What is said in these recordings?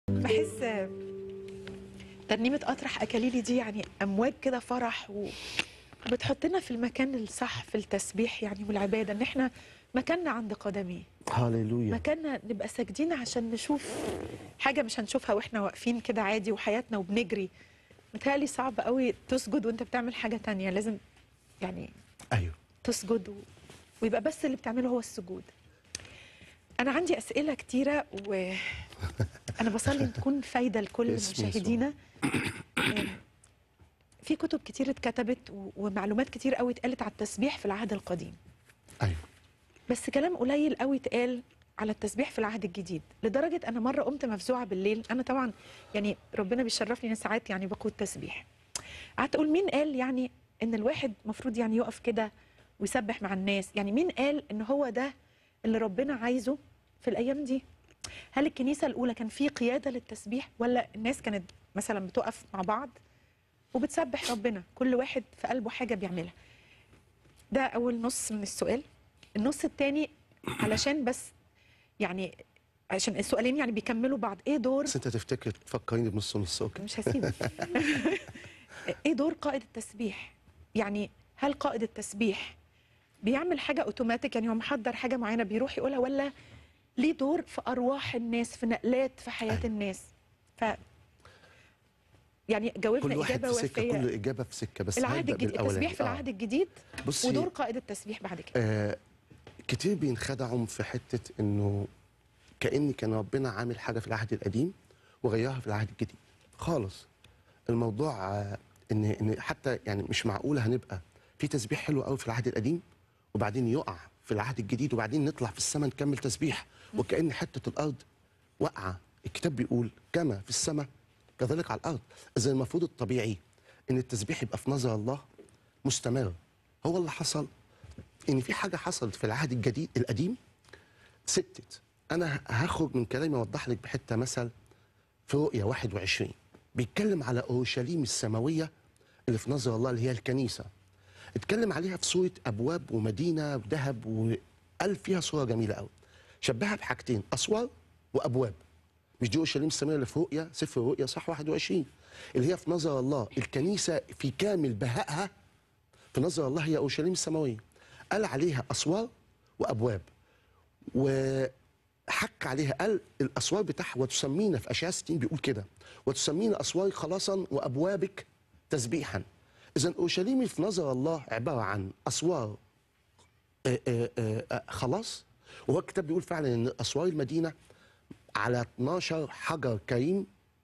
بحس ترنيمة أطرح أكاليلي دي يعني أمواج كده فرح و... بتحطنا في المكان الصح في التسبيح يعني والعبادة إن إحنا مكاننا عند قدميه هاليلويا مكاننا نبقى ساجدين عشان نشوف حاجة مش هنشوفها وإحنا واقفين كده عادي وحياتنا وبنجري متهيألي صعب قوي تسجد وأنت بتعمل حاجة تانية لازم يعني ايوه تسجد و... ويبقى بس اللي بتعمله هو السجود أنا عندي أسئلة كتيرة وأنا بصلي إن تكون فايدة لكل باسم يسوع. مشاهدينا في كتب كتير اتكتبت و- ومعلومات كتير قوي اتقالت على التسبيح في العهد القديم ايوه بس كلام قليل قوي اتقال على التسبيح في العهد الجديد لدرجة أنا مرة قمت مفزوعة بالليل أنا طبعا يعني ربنا بيشرفني إن ساعات يعني بقود تسبيح قعدت أقول مين قال يعني إن الواحد مفروض يعني يقف كده ويسبح مع الناس يعني مين قال إن هو ده اللي ربنا عايزه في الأيام دي هل الكنيسة الأولى كان في قيادة للتسبيح ولا الناس كانت مثلا بتقف مع بعض وبتسبح ربنا كل واحد في قلبه حاجة بيعملها ده أول نص من السؤال النص التاني علشان بس يعني عشان السؤالين يعني بيكملوا بعض ايه دور بس انت تفتكر تفكريني بنص نص اوكي مش هسيبك ايه دور قائد التسبيح يعني هل قائد التسبيح بيعمل حاجه اوتوماتيك يعني هو محضر حاجه معينه بيروح يقولها ولا ليه دور في ارواح الناس في نقلات في حياه أيوة. الناس ف يعني جاوبنا كل واحد اجابه في سكه كل وافيه اجابه في سكه بس العهد هبدأ الجديد بالأولاني. التسبيح في آه. العهد الجديد بصي ودور قائد التسبيح بعد كده آه كتير بينخدعوا في حته انه كان كان ربنا عامل حاجه في العهد القديم وغيرها في العهد الجديد خالص الموضوع آه ان ان حتى يعني مش معقوله هنبقى في تسبيح حلو قوي في العهد القديم وبعدين يقع في العهد الجديد وبعدين نطلع في السماء نكمل تسبيح وكأن حته الارض واقعه الكتاب بيقول كما في السماء كذلك على الارض اذا المفروض الطبيعي ان التسبيح يبقى في نظر الله مستمر هو اللي حصل ان في حاجه حصلت في العهد الجديد القديم ستت انا هخرج من كلامي اوضح لك بحته مثل في رؤيا 21 بيتكلم على اورشليم السماويه اللي في نظر الله اللي هي الكنيسه اتكلم عليها في صوره ابواب ومدينه وذهب وقال فيها صوره جميله قوي شبهها بحاجتين اسوار وابواب مش دي اورشليم السماويه اللي في رؤيا سفر رؤيا صح 21 اللي هي في نظر الله الكنيسه في كامل بهائها في نظر الله هي اورشليم السماويه قال عليها اسوار وابواب وحك عليها قال الاسوار بتاعها وتسمينا في اشعياء 60 بيقول كده وتسمينا اسوارك خلاصا وابوابك تسبيحا اذا اورشليم في نظر الله عباره عن اسوار آه، آه، آه، آه، خلاص وهو الكتاب بيقول فعلا ان اسوار المدينه على 12 حجر كريم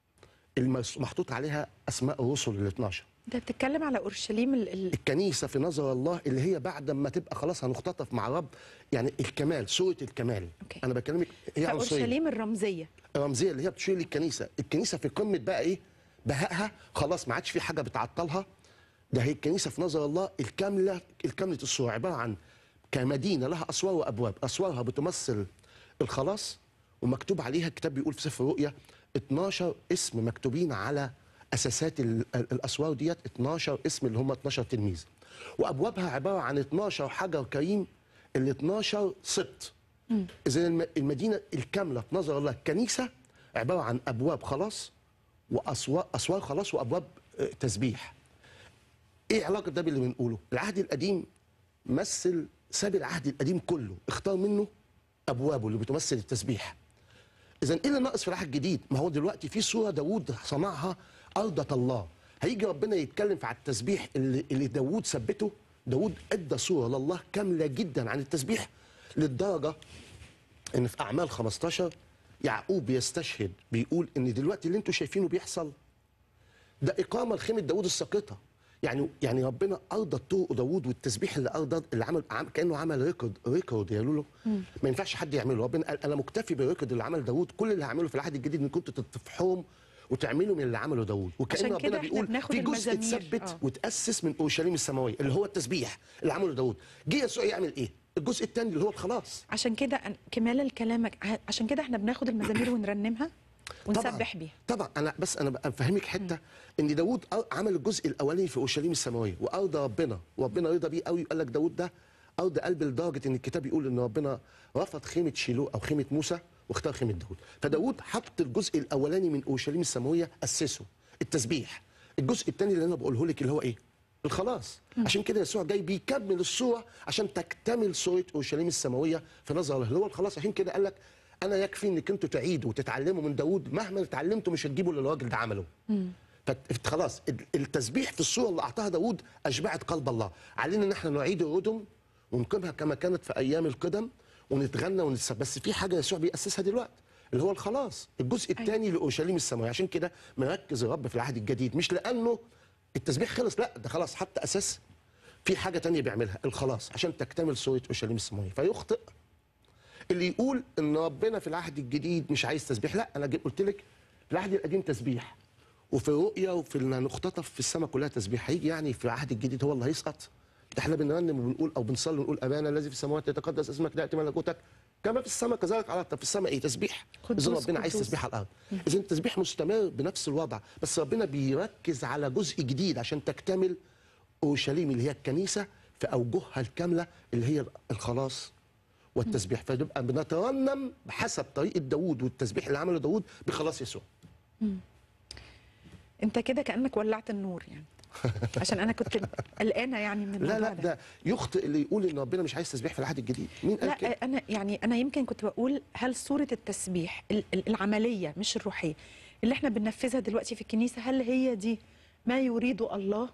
المس- محطوط عليها اسماء الرسل ال 12 انت بتتكلم على اورشليم ال... ال... الكنيسه في نظر الله اللي هي بعد ما تبقى خلاص هنختطف مع الرب يعني الكمال صوره الكمال أوكي. انا بكلمك هي عنصريه اورشليم الرمزيه الرمزيه اللي هي بتشير للكنيسه الكنيسه في قمه بقى ايه بهائها خلاص ما عادش في حاجه بتعطلها ده هي الكنيسه في نظر الله الكامله الكامله الصوره عباره عن كمدينه لها اسوار وابواب اسوارها بتمثل الخلاص ومكتوب عليها الكتاب بيقول في سفر الرؤيا 12 اسم مكتوبين على اساسات ال- ال- الاسوار ديت 12 اسم اللي هم 12 تلميذ وابوابها عباره عن 12 حجر كريم ال 12 سبط اذا الم- المدينه الكامله في نظر الله الكنيسه عباره عن ابواب خلاص واسوار اسوار خلاص وابواب آه، تسبيح ايه علاقه ده باللي بنقوله العهد القديم مثل ساب العهد القديم كله اختار منه ابوابه اللي بتمثل التسبيح اذا ايه اللي ناقص في العهد الجديد ما هو دلوقتي في صوره داوود صنعها ارضه الله هيجي ربنا يتكلم في على التسبيح اللي, اللي داوود ثبته داوود ادى صوره لله كامله جدا عن التسبيح للدرجه ان في اعمال 15 يعقوب بيستشهد بيقول ان دلوقتي اللي انتوا شايفينه بيحصل ده اقامه لخيمه داوود الساقطه يعني يعني ربنا ارضى طرق داوود والتسبيح اللي ارضى اللي عمل عم كانه عمل ريكورد ريكورد يقولوا له ما ينفعش حد يعمله ربنا قال انا مكتفي بالريكورد اللي عمل داوود كل اللي هعمله في العهد الجديد ان كنتوا تتفحوهم وتعملوا من اللي عمله داوود وكان عشان ربنا كده إحنا بيقول بناخد في جزء المزامير. اتثبت آه. وتاسس من اورشليم السماويه اللي هو التسبيح اللي عمله داوود جه يسوع يعمل ايه الجزء الثاني اللي هو الخلاص عشان كده أن- كمالا لكلامك ع- عشان كده احنا بناخد المزامير ونرنمها ونسبح بيها طبعا انا بس انا بقى مفهمك حته ان داوود أ- عمل الجزء الاولاني في اورشليم السماويه وارضى ربنا وربنا رضى بيه قوي قال لك داوود ده ارضى قلب لدرجه ان الكتاب يقول ان ربنا رفض خيمه شيلو او خيمه موسى واختار خيمه داوود فداوود حط الجزء الاولاني من اورشليم السماويه اسسه التسبيح الجزء الثاني اللي انا بقوله لك اللي هو ايه الخلاص عشان كده يسوع جاي بيكمل الصوره عشان تكتمل صوره اورشليم السماويه في نظر الله اللي هو الخلاص عشان كده قال لك انا يكفي انك انتوا تعيدوا وتتعلموا من داوود مهما اتعلمتوا مش هتجيبوا اللي الراجل ده عمله فت- خلاص ال- التسبيح في الصوره اللي اعطاها داوود اشبعت قلب الله علينا ان احنا نعيد الردم ونقيمها كما كانت في ايام القدم ونتغنى ونتسبح بس في حاجه يسوع بيأسسها دلوقتي اللي هو الخلاص الجزء الثاني لاورشليم السماويه عشان كده مركز الرب في العهد الجديد مش لانه التسبيح خلص لا ده خلاص حتى اساس في حاجه تانية بيعملها الخلاص عشان تكتمل صوره اورشليم السماويه فيخطئ اللي يقول ان ربنا في العهد الجديد مش عايز تسبيح لا انا جي- قلت لك في العهد القديم تسبيح وفي الرؤيا وفي ان نختطف في السماء كلها تسبيح هيجي يعني في العهد الجديد هو اللي هيسقط ده احنا بنرنم وبنقول او بنصلي ونقول ابانا الذي في السماوات يتقدس اسمك تاتي ملكوتك كما في السماء كذلك على الارض طب في السماء ايه تسبيح قدوس، اذا ربنا عايز قدوس. تسبيح على الارض اذا التسبيح مستمر بنفس الوضع بس ربنا بيركز على جزء جديد عشان تكتمل اورشليم اللي هي الكنيسه في اوجهها الكامله اللي هي الخلاص والتسبيح فنبقى بنترنم بحسب طريقه داوود والتسبيح اللي عمله داوود بخلاص يسوع انت كده كانك ولعت النور يعني عشان انا كنت قلقانه يعني من لا الموضوع لا ده ده يخطئ اللي يقول ان ربنا مش عايز تسبيح في العهد الجديد مين قال كده لا انا يعني انا يمكن كنت بقول هل صوره التسبيح ال- ال- العمليه مش الروحيه اللي احنا بننفذها دلوقتي في الكنيسه هل هي دي ما يريده الله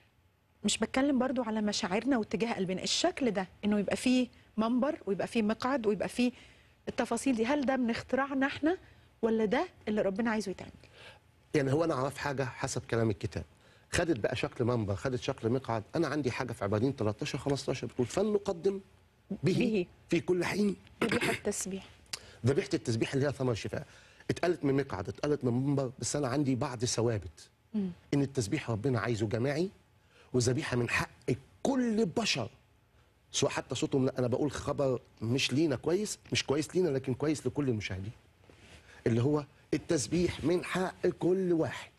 مش بتكلم برضو على مشاعرنا واتجاه قلبنا الشكل ده انه يبقى فيه منبر ويبقى فيه مقعد ويبقى فيه التفاصيل دي هل ده من اختراعنا احنا ولا ده اللي ربنا عايزه يتعمل يعني هو انا اعرف حاجه حسب كلام الكتاب خدت بقى شكل منبر خدت شكل مقعد انا عندي حاجه في عبادين 13 15 بتقول فلنقدم به, به. في كل حين ذبيحه التسبيح ذبيحه التسبيح اللي هي ثمر الشفاء اتقالت من مقعد اتقالت من منبر بس انا عندي بعض ثوابت ان التسبيح ربنا عايزه جماعي وذبيحه من حق كل البشر سواء حتى صوتهم لا انا بقول خبر مش لينا كويس مش كويس لينا لكن كويس لكل المشاهدين اللي هو التسبيح من حق كل واحد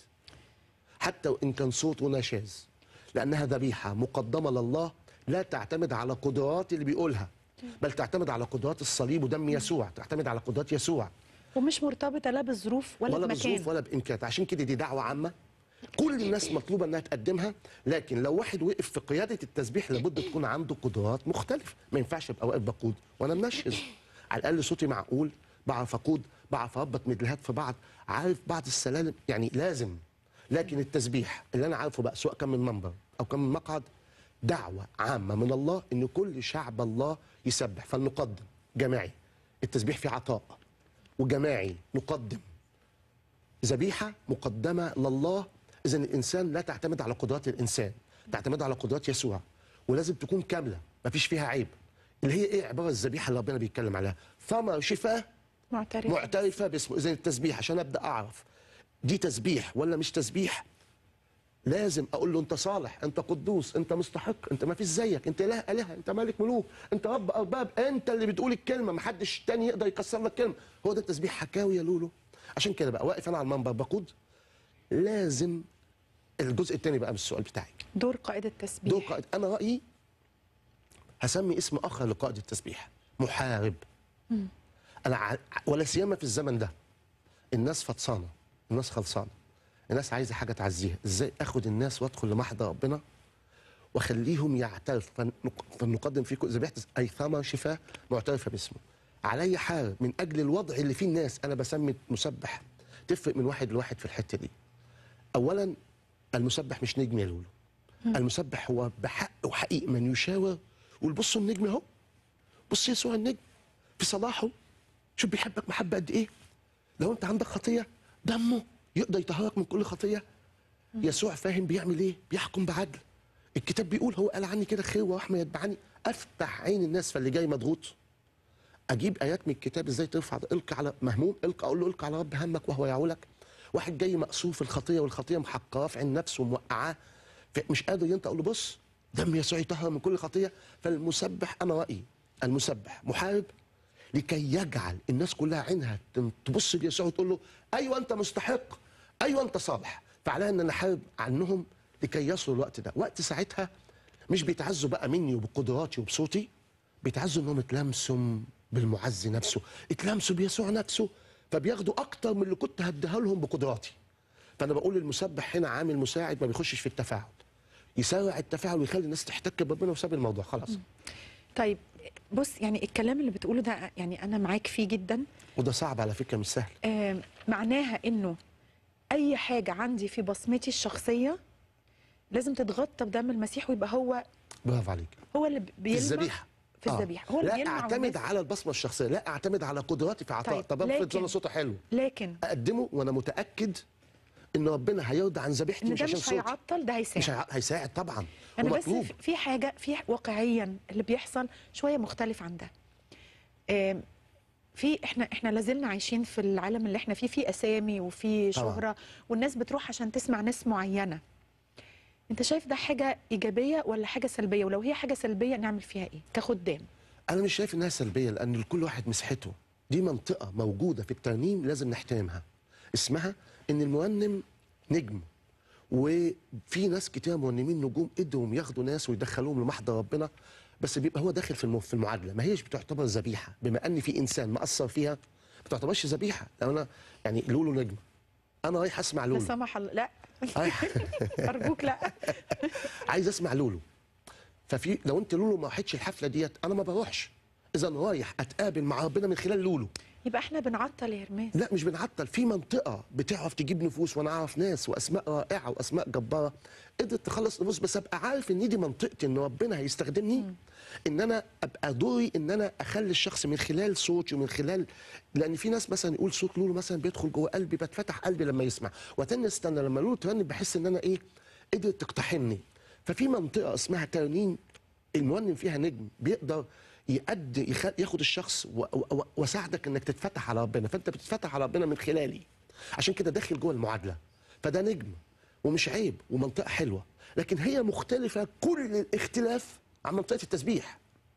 حتى وان كان صوته نشاز لانها ذبيحه مقدمه لله لا تعتمد على قدرات اللي بيقولها بل تعتمد على قدرات الصليب ودم يسوع تعتمد على قدرات يسوع ومش مرتبطه لا بالظروف ولا, ولا بمكان بظروف ولا بامكانيات عشان كده دي دعوه عامه كل الناس مطلوبه انها تقدمها لكن لو واحد وقف في قياده التسبيح لابد تكون عنده قدرات مختلفه ما ينفعش ابقى واقف بقود وانا منشز على الاقل صوتي معقول بعرف اقود بعرف اربط مدلهات في بعض عارف بعض السلالم يعني لازم لكن التسبيح اللي انا عارفه بقى سواء كان من منبر او كان من مقعد دعوه عامه من الله ان كل شعب الله يسبح فلنقدم جماعي التسبيح فيه عطاء وجماعي نقدم ذبيحه مقدمه لله اذا الانسان لا تعتمد على قدرات الانسان تعتمد على قدرات يسوع ولازم تكون كامله ما فيش فيها عيب اللي هي ايه عباره الذبيحه اللي ربنا بيتكلم عليها ثمر شفاء معترف معترفه باسمه اذا التسبيح عشان ابدا اعرف دي تسبيح ولا مش تسبيح لازم اقول له انت صالح انت قدوس انت مستحق انت ما فيش زيك انت اله اله انت مالك ملوك انت رب ارباب انت اللي بتقول الكلمه ما حدش تاني يقدر يكسر لك كلمه هو ده التسبيح حكاوي يا لولو عشان كده بقى واقف انا على المنبر بقود لازم الجزء الثاني بقى من السؤال بتاعي دور قائد التسبيح دور قائد انا رايي هسمي اسم اخر لقائد التسبيح محارب انا ع... ولا سيما في الزمن ده الناس فطسانه الناس خلصانه الناس عايزه حاجه تعزيها ازاي اخد الناس وادخل لمحضر ربنا واخليهم يعترفوا فنق- فنقدم فيكم ذبيحه اي ثمر شفاء معترفه باسمه علي حارب من اجل الوضع اللي فيه الناس انا بسمي مسبح تفرق من واحد لواحد في الحته دي اولا المسبح مش نجم يا لولو المسبح هو بحق وحقيقي من يشاور يقول بصوا النجم اهو بص يسوع النجم في صلاحه شوف بيحبك محبه قد ايه لو انت عندك خطيه دمه يقدر يطهرك من كل خطيه يسوع فاهم بيعمل ايه بيحكم بعدل الكتاب بيقول هو قال عني كده خير ورحمه يتبعني افتح عين الناس فاللي جاي مضغوط اجيب ايات من الكتاب ازاي ترفع ده القي على مهموم القي اقول له القي على رب همك وهو يعولك واحد جاي مقصور في الخطيه والخطيه محقراه في عين نفسه وموقعاه ف- مش قادر ينطق اقول له بص دم يسوع يطهر من كل خطيه فالمسبح انا رايي المسبح محارب لكي يجعل الناس كلها عينها تم- تبص ليسوع وتقول له ايوه انت مستحق ايوه انت صالح فعليا ان انا حارب عنهم لكي يصلوا الوقت ده وقت ساعتها مش بيتعزوا بقى مني وبقدراتي وبصوتي بيتعزوا انهم اتلمسوا بالمعز نفسه اتلمسوا بيسوع نفسه فبياخدوا اكتر من اللي كنت هديها لهم بقدراتي فانا بقول المسبح هنا عامل مساعد ما بيخشش في التفاعل يسارع التفاعل ويخلي الناس تحتك بربنا وساب الموضوع خلاص طيب بص يعني الكلام اللي بتقوله ده يعني انا معاك فيه جدا وده صعب على فكره مش سهل آم، معناها انه اي حاجه عندي في بصمتي الشخصيه لازم تتغطى بدم المسيح ويبقى هو برافو عليك هو اللي في بيلمع الذبيحه في آه. الذبيحه هو اللي لا بيلمع اعتمد والناس- على البصمه الشخصيه لا اعتمد على قدراتي في عطاء طيب، طب افرض لكن- انا صوتي حلو لكن اقدمه وانا متاكد ان ربنا هيرضى عن ذبيحتي ان مش ده عشان مش صوتي هيعطل ده هيساعد مش هيع- هيساعد طبعا انا بس ومطلوب في- في حاجه في واقعيا اللي بيحصل شويه مختلف عن ده آم، في احنا احنا لازلنا عايشين في العالم اللي احنا فيه في اسامي وفي طبعاً. شهره والناس بتروح عشان تسمع ناس معينه انت شايف ده حاجه ايجابيه ولا حاجه سلبيه ولو هي حاجه سلبيه نعمل فيها ايه كخدام انا مش شايف انها سلبيه لان لكل واحد مسحته دي منطقه موجوده في الترنيم لازم نحترمها اسمها ان المرنم نجم وفي ناس كتير مرنمين نجوم قدروا ياخدوا ناس ويدخلوهم لمحضر ربنا بس بيبقى هو داخل في الم- في المعادله ما هيش بتعتبر ذبيحه بما ان في انسان مأثر فيها ما بتعتبرش ذبيحه لو انا يعني لولو نجم انا رايح اسمع لا لولو سمح الله لا رايح ارجوك لا عايز اسمع لولو ففي لو انت لولو ما راحتش الحفله ديت انا ما بروحش اذا رايح اتقابل مع ربنا من خلال لولو يبقى احنا بنعطل يا هرماس لا مش بنعطل في منطقه بتعرف تجيب نفوس وانا اعرف ناس واسماء رائعه واسماء جباره قدرت تخلص نفوس بس ابقى عارف ان دي منطقتي ان ربنا هيستخدمني ان انا ابقى دوري ان انا اخلي الشخص من خلال صوتي ومن خلال لان في ناس مثلا يقول صوت لولو مثلا بيدخل جوه قلبي بتفتح قلبي لما يسمع وتاني استنى لما لولو ترنم بحس ان انا ايه قدرت تقتحمني ففي منطقه اسمها ترنيم المرنم فيها نجم بيقدر يأدي يخ- ياخد الشخص و- و- وساعدك انك تتفتح على ربنا فانت بتتفتح على ربنا من خلالي عشان كده داخل جوه المعادله فده نجم ومش عيب ومنطقه حلوه لكن هي مختلفه كل الاختلاف عن منطقه التسبيح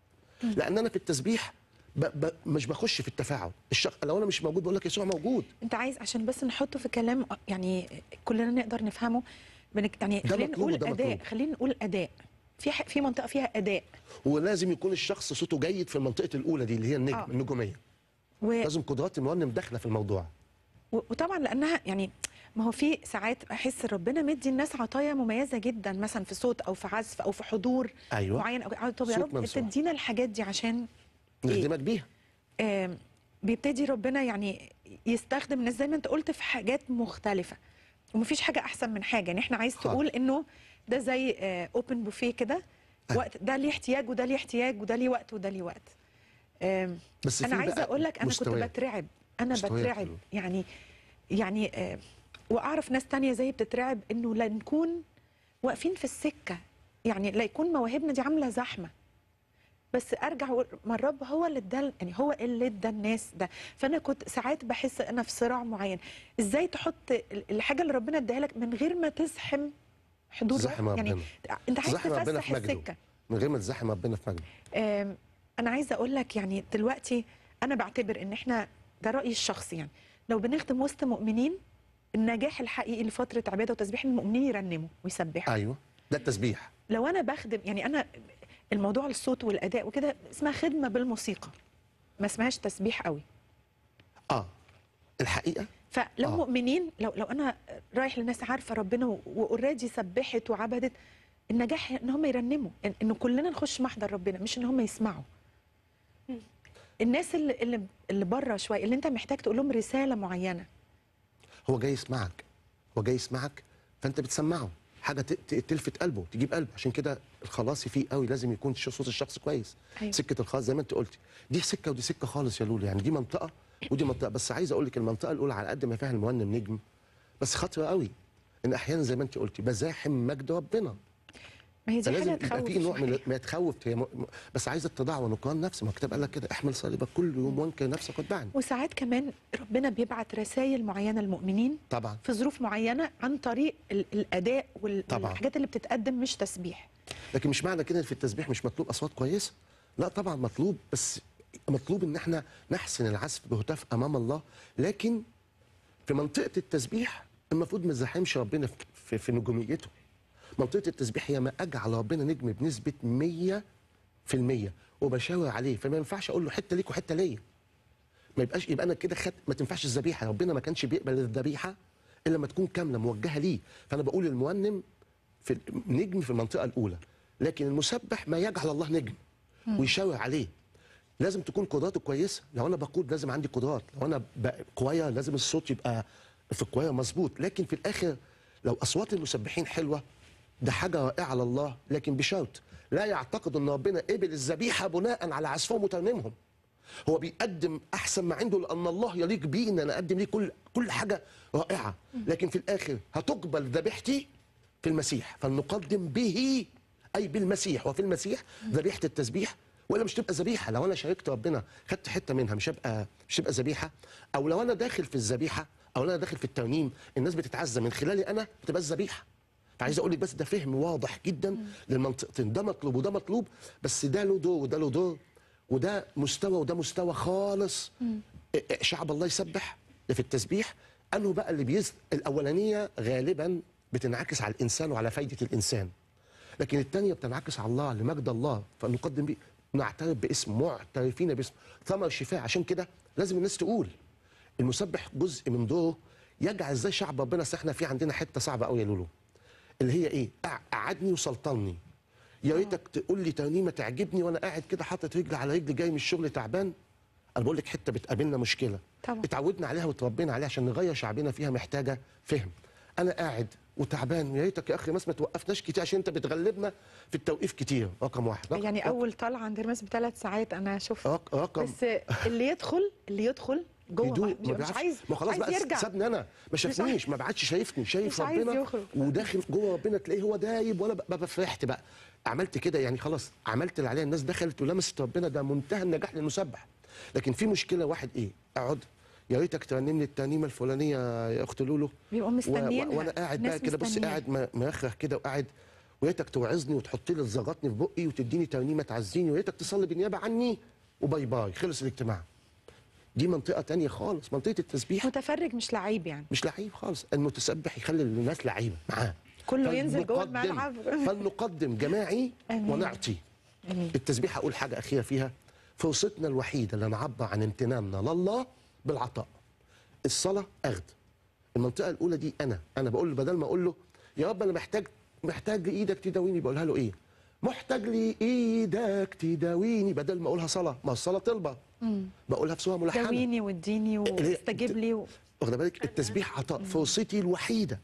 لان انا في التسبيح ب ب مش بخش في التفاعل الشخص لو انا مش موجود بقول لك يسوع موجود انت عايز عشان بس نحطه في كلام يعني كلنا نقدر نفهمه بنك يعني ده خلينا مطلوب نقول وده اداء مطلوب. خلينا نقول اداء في ح- في منطقه فيها اداء ولازم يكون الشخص صوته جيد في المنطقه الاولى دي اللي هي النجم آه. النجوميه و... لازم قدرات المرنم داخله في الموضوع و- وطبعا لانها يعني ما هو في ساعات احس ربنا مدي الناس عطايا مميزه جدا مثلا في صوت او في عزف او في حضور أيوة. معين أو طب يا صوت رب ممسوح. تدينا الحاجات دي عشان نخدمك بيها آم، بيبتدي ربنا يعني يستخدم الناس زي ما انت قلت في حاجات مختلفه ومفيش حاجه احسن من حاجه يعني احنا عايز خالص. تقول انه ده زي اوبن بوفيه كده أيوة. وقت ده ليه احتياج وده ليه احتياج وده ليه وقت وده ليه وقت آم، بس انا في عايزه بقى اقول لك انا كنت مستويات. بترعب انا مستويات بترعب حلوة. يعني يعني آه، واعرف ناس تانية زي بتترعب انه لا نكون واقفين في السكه يعني لا يكون مواهبنا دي عامله زحمه بس ارجع واقول ما الرب هو اللي ادى يعني هو اللي ادى الناس ده فانا كنت ساعات بحس انا في صراع معين ازاي تحط ال- الحاجه اللي ربنا اداها لك من غير ما تزحم حضور تزحم يعني ربنا. انت عايز تزحم ربنا تفسح في مجده السكه من غير ما تزحم ربنا في مجده آم، انا عايزه اقول لك يعني دلوقتي انا بعتبر ان احنا ده رايي الشخصي يعني لو بنخدم وسط مؤمنين النجاح الحقيقي لفتره عباده وتسبيح إن المؤمنين يرنموا ويسبحوا ايوه ده التسبيح لو انا بخدم يعني انا الموضوع الصوت والاداء وكده اسمها خدمه بالموسيقى ما اسمهاش تسبيح قوي اه الحقيقه فلو آه. آه. مؤمنين لو لو انا رايح لناس عارفه ربنا واوريدي سبحت وعبدت النجاح ان هم يرنموا إن- انه كلنا نخش محضر ربنا مش ان هم يسمعوا الناس اللي اللي, اللي بره شويه اللي انت محتاج تقول لهم رساله معينه هو جاي يسمعك هو جاي يسمعك فانت بتسمعه حاجه ت- ت- تلفت قلبه تجيب قلبه عشان كده الخلاصي فيه قوي لازم يكون ش- صوت الشخص كويس أيوة. سكه الخلاص زي ما انت قلتي دي سكه ودي سكه خالص يا لولو يعني دي منطقه ودي منطقه بس عايز اقول لك المنطقه الاولى على قد ما فيها المرنم نجم بس خطره قوي ان احيانا زي ما انت قلتي بزاحم مجد ربنا ما هي دي فلازم حاجه يبقى تخوف في نوع من شوية. ما تخوف هي م... م- بس عايزه اتضاع ونقران نفس ما الكتاب قال لك كده احمل صليبك كل يوم وانكر نفسك واتبعني وساعات كمان ربنا بيبعت رسائل معينه للمؤمنين طبعا في ظروف معينه عن طريق ال- الاداء وال- طبعاً. والحاجات اللي بتتقدم مش تسبيح لكن مش معنى كده إن في التسبيح مش مطلوب اصوات كويسه لا طبعا مطلوب بس مطلوب ان احنا نحسن العزف بهتاف امام الله لكن في منطقه التسبيح المفروض ما نزاحمش ربنا في, في, في نجوميته منطقه التسبيح هي ما اجعل ربنا نجم بنسبه 100 في المية وبشاور عليه فما ينفعش اقول له حته ليك وحته ليا ما يبقاش يبقى انا كده خدت ما تنفعش الذبيحه ربنا ما كانش بيقبل الذبيحه الا لما تكون كامله موجهه ليه فانا بقول المرنم في نجم في المنطقه الاولى لكن المسبح ما يجعل الله نجم ويشاور عليه لازم تكون قدراته كويسه لو انا بقود لازم عندي قدرات لو انا ب- كوير لازم الصوت يبقى في الكوير مظبوط لكن في الاخر لو اصوات المسبحين حلوه ده حاجه رائعه على الله لكن بشرط لا يعتقد ان ربنا قبل الذبيحه بناء على عزفهم وترنيمهم هو بيقدم احسن ما عنده لان الله يليق بيه ان انا اقدم ليه كل كل حاجه رائعه لكن في الاخر هتقبل ذبيحتي في المسيح فلنقدم به اي بالمسيح وفي المسيح ذبيحه التسبيح ولا مش تبقى ذبيحه لو انا شاركت ربنا خدت حته منها مش هبقى مش هبقى ذبيحه او لو انا داخل في الذبيحه او انا داخل في الترنيم الناس بتتعزى من خلالي انا بتبقى الذبيحه فعايز اقول لك بس ده فهم واضح جدا للمنطقتين ده مطلوب وده مطلوب بس ده له دور وده له دور وده مستوى وده مستوى خالص إيه- شعب الله يسبح ده في التسبيح انه بقى اللي بيز الاولانيه غالبا بتنعكس على الانسان وعلى فايده الانسان لكن الثانيه بتنعكس على الله لمجد الله فنقدم بيه نعترف باسم معترفين باسم ثمر شفاء عشان كده لازم الناس تقول المسبح جزء من دوره يجعل ازاي شعب ربنا أصل احنا في عندنا حته صعبه قوي يا لولو اللي هي ايه قع- قعدني وسلطني يا ريتك تقول لي ترنيمه تعجبني وانا قاعد كده حاطط رجل على رجل جاي من الشغل تعبان انا بقول لك حته بتقابلنا مشكله طبعا. اتعودنا عليها وتربينا عليها عشان نغير شعبنا فيها محتاجه فهم انا قاعد وتعبان يا ريتك يا اخي ناس ما توقفناش كتير عشان انت بتغلبنا في التوقيف كتير رقم واحد رقم يعني اول طلعه عند المس بثلاث ساعات انا شفت رق- رقم بس اللي يدخل اللي يدخل جوه يدوق ما- ما مش بيعرفش. عايز ما خلاص مش عايز بقى يرجع سابني انا ما شافنيش ما بعدش شايفني شايف مش عايز ربنا يخرج. وداخل جوه ربنا تلاقيه هو دايب وانا بقى بقى فرحت بقى عملت كده يعني خلاص عملت اللي عليا الناس دخلت ولمست ربنا ده منتهى النجاح للمسبح لكن في مشكله واحد ايه اقعد يا ريتك ترنم لي الترنيمه الفلانيه يا اخت لولو بيبقوا مستنيينها. وانا قاعد بقى ناس كده بص مستنياها. قاعد م- مرخرخ كده وقاعد ويا ريتك توعظني وتحط لي تزغطني في بقي وتديني ترنيمه تعزيني ويا ريتك تصلي بالنيابه عني وباي باي خلص الاجتماع دي منطقه تانية خالص منطقه التسبيح متفرج مش لعيب يعني مش لعيب خالص المتسبح يخلي الناس لعيبه معاه كله ينزل جوه فلنقدم- الملعب. فلنقدم جماعي آمين. ونعطي آمين. التسبيح اقول حاجه اخيره فيها فرصتنا الوحيده اللي نعبر عن امتناننا لله بالعطاء الصلاه اخذ المنطقه الاولى دي انا انا بقول له بدل ما اقول له يا رب انا محتاج محتاج ايدك تداويني بقولها له ايه محتاج لي ايدك تداويني بدل ما اقولها صلاه ما الصلاه طلبه بقولها بصوره ملحنه داويني واديني اللي هي- واستجيب لي و... واخد بالك التسبيح عطاء فرصتي الوحيده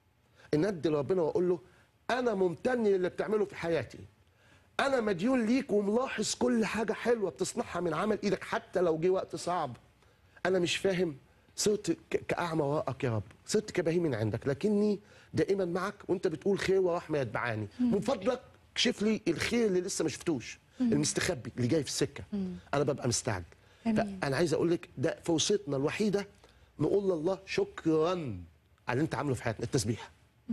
ان ادي لربنا واقول له انا ممتن للي بتعمله في حياتي انا مديون ليك وملاحظ كل حاجه حلوه بتصنعها من عمل ايدك حتى لو جه وقت صعب انا مش فاهم صرت ك- كاعمى وراءك يا رب صرت كبهيم من عندك لكني دائما معك وانت بتقول خير ورحمه يتبعاني من فضلك اكشف لي الخير اللي لسه ما شفتوش المستخبي اللي جاي في السكه انا ببقى مستعجل آمين. فانا عايز اقول لك ده فرصتنا الوحيده نقول لله شكرا على اللي انت عامله في حياتنا التسبيح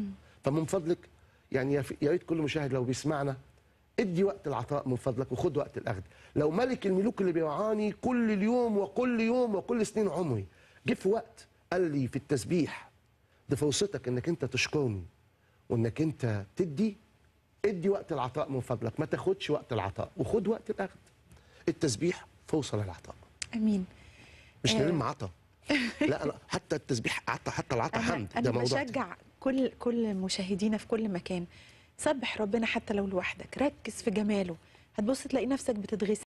فمن فضلك يعني يا في- يا ريت كل مشاهد لو بيسمعنا ادي وقت العطاء من فضلك وخد وقت الاخذ لو ملك الملوك اللي بيرعاني كل اليوم وكل يوم وكل سنين عمري جه في وقت قال لي في التسبيح دي فرصتك انك انت تشكرني وانك انت تدي ادي وقت العطاء من فضلك ما تاخدش وقت العطاء وخد وقت الاخذ التسبيح فرصه للعطاء امين مش آه. نلم عطا لا لا حتى التسبيح عطا حتى العطا انا حمد انا ده موضوع تاني. بشجع كل كل مشاهدينا في كل مكان سبح ربنا حتى لو لوحدك ركز في جماله هتبص تلاقي نفسك بتتغسل